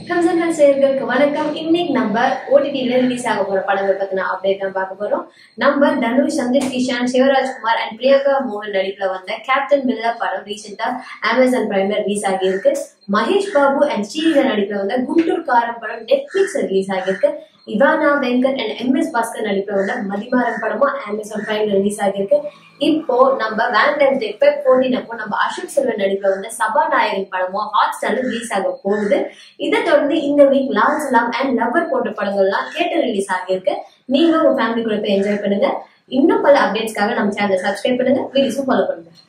கம்சன் சேர்களுக்கு வணக்கம் இன்னைக்கு நம்ம ஓடிடில ரிலீஸ் ஆக போற படங்கள் பத்தின அப்டேட் தான் பார்க்க போறோம் நம்ம தனுஷ் சந்தீப் கிஷான் சிவராஜ்குமார் அண்ட் பிரியங்கா மோகன் நடிப்புல வந்த கேப்டன் மில்லா படம் ரீசெண்டா அமேசான் பிரைம்ல ரிலீஸ் ஆகியிருக்கு மகேஷ் பாபு அண்ட் ஸ்ரீவிதா நடிப்புல வந்த குண்டூர் காரம் படம் நெட்ஃபிளிக்ஸ் ரிலீஸ் ஆகியிருக்கு Ivana Venkat and M S Bhaskar நடிப்புல வந்த மதிமாறன் படமும் அமேசான் பிரைம்ல ரிலீஸ் ஆகியிருக்கு இப்போ நம்ம வேலண்டைன்ஸ் டே பெப் போட்டின் அப்போ நம்ம அசோக் செல்வன் நடிப்புல வந்த சபாநாயகன் படமும் ஹாட் ஸ்டார்ல ரிலீஸ் ஆக போகுது இதை தொடர்ந்து இந்த வீக் லால் சலாம் அண்ட் லவர் போன்ற படங்கள்லாம் கேட்டு ரிலீஸ் ஆகியிருக்கு நீங்க உங்க ஃபேமிலி கூட போய் என்ஜாய் பண்ணுங்க இன்னும் பல அப்டேட்ஸ்க்காக நம்ம சேனலை சப்ஸ்கிரைப் பண்ணுங்க வீடியோஸும் ஃபாலோ பண்ணுங்க